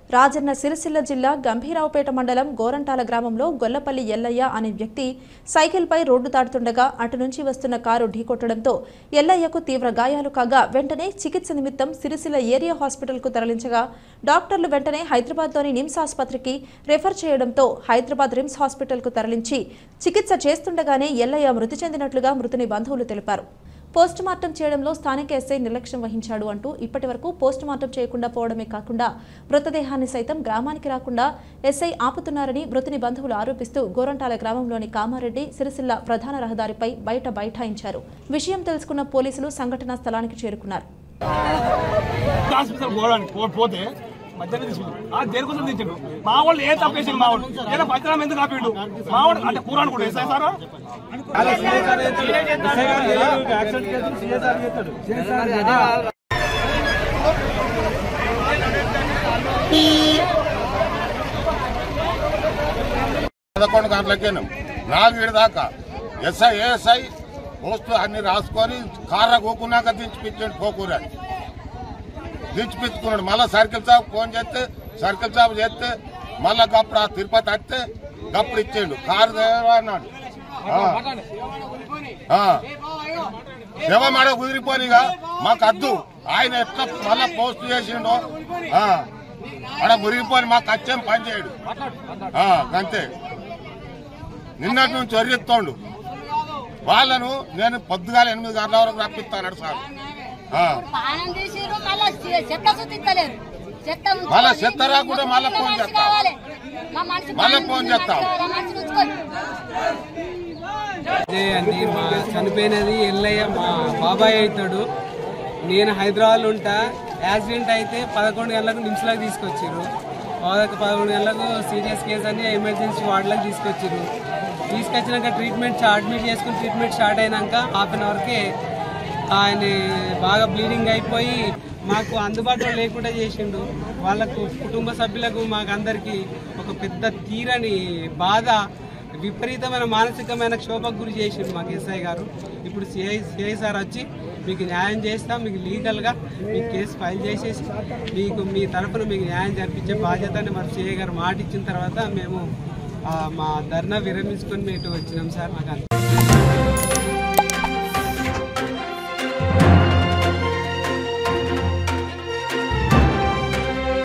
రాజన్న సిరిసిల్ల జిల్లా గంభీరావుపేట మండలం గోరంటాల గ్రామంలో గొల్లపల్లి ఎల్లయ్య అనే వ్యక్తి సైకిల్పై రోడ్డు దాటుతుండగా అటు నుంచి వస్తున్న కారు ఢీకొట్టడంతో ఎల్లయ్యకు తీవ్ర గాయాలు కాగా వెంటనే చికిత్స నిమిత్తం సిరిసిల్ల ఏరియా హాస్పిటల్కు తరలించగా డాక్టర్లు వెంటనే హైదరాబాద్లోని నిమ్స్ ఆసుపత్రికి రెఫర్ చేయడంతో హైదరాబాద్ రిమ్స్ హాస్పిటల్కు తరలించి చికిత్స చేస్తుండగానే ఎల్లయ్య మృతి చెందినట్లుగా మృతుని బంధువులు తెలిపారు పోస్టుమార్టం చేయడంలో స్థానిక ఎస్ఐ నిర్లక్ష్యం వహించాడు అంటూ ఇప్పటి వరకు పోస్టుమార్టం చేయకుండా పోవడమే కాకుండా మృతదేహాన్ని సైతం గ్రామానికి రాకుండా ఎస్ఐ ఆపుతున్నారని మృతుని బంధువులు ఆరోపిస్తూ గోరంటాల గ్రామంలోని కామారెడ్డి సిరిసిల్ల ప్రధాన రహదారిపై బయట బైఠాయించారు విషయం తెలుసుకున్న పోలీసులు సంఘటనా స్థలానికి చేరుకున్నారు హాస్పిటల్ పోవడానికి పో- పోతే మధ్యాహ్నం తీసుకుండు ఆ దేనికోసం తెచ్చిండు మా వాళ్ళు ఏ తప్పు చేసిండు మా వాళ్ళు ఏదో పంచనామా ఎందుకు ఆపిండు మా వాడు అంటే కూరాడు కూడా వేసాయి సార్ పదకొండు గంటలకేను నాలుగు దాకా ఎస్ఐ ఏఎస్ఐ పోస్టు అన్ని రాసుకొని కార్ర కూకున్నాక దించిపించండి పోకూరని దించిపించుకున్నాడు మళ్ళీ సర్కిల్ సాబ్ ఫోన్ చేస్తే సర్కిల్ సాబ్ చేస్తే మళ్ళా గప్పుడు ఆ తిరుపతి వస్తే గప్పుడు ఇచ్చేయండు కారు దేవా అన్నాడు ఆ. ఆ. శవమాడ కుదిరిపోనిగా మాకు అద్దు ఆయన ఎట్లా మళ్ళా పోస్ట్ చేసిండో ఆ. ఆడ మురిగిపోని మాకు వచ్చేం పని చేయడు ఆ, అంతే నిన్నటి నుంచి వరిస్తాడు వాళ్ళను నేను పొద్దుగాల ఎనిమిది గంటల వరకు రప్పిస్తాను సార్ ఆ. పానం తీసిర్రు మళ్ళా చె- చెత్త సుతిత్తలేరు చెత్త ఉంచుకొని మళ్ళా చెత్త రాకుండా మళ్ళా ఇంకా ఫోన్ మనిషి చేస్తాం. కావాలి. మా మనిషి మళ్ళా పానం ఫోన్ తీసి మనిషి చేస్తాం. కావాలి. మనిషి ఉంచుకొని. అదే అండి మా చనిపోయినది ఎల్లయ్య మా బాబాయ్ అవుతాడు నేను హైదరాబాద్లో ఉంటా యాక్సిడెంట్ అయితే పదకొండు గంటలకు నిమిషాలకు తీసుకొచ్చారు పదకొండు పదకొండు గంటలకు సీరియస్ కేసు అని ఎమర్జెన్సీ వార్డులకు తీసుకొచ్చారు తీసుకొచ్చినాక ట్రీట్మెంట్ అడ్మిట్ చేసుకుని ట్రీట్మెంట్ స్టార్ట్ అయినాక హాఫ్ అన్ అవర్కే ఆయన బాగా బ్లీడింగ్ అయిపోయి మాకు అందుబాటులో లేకుండా చేసిండు వాళ్ళకు కుటుంబ సభ్యులకు మాకు అందరికీ ఒక పెద్ద తీరని బాధ విపరీతమైన మానసికమైన క్షోభకు గురి చేసిండు మాకు ఎస్ఐ గారు ఇప్పుడు సిఐ సిఐ సార్ వచ్చి మీకు న్యాయం చేస్తాం మీకు లీగల్గా మీ కేసు ఫైల్ చేసేసి మీకు మీ తరఫున మీకు న్యాయం జరిపించే బాధ్యతని మరి సిఐ గారు మాట ఇచ్చిన తర్వాత మేము ఆ, మా ధర్నా విరమించుకొని మేము ఇటు వచ్చినాం సార్ మాకు అంత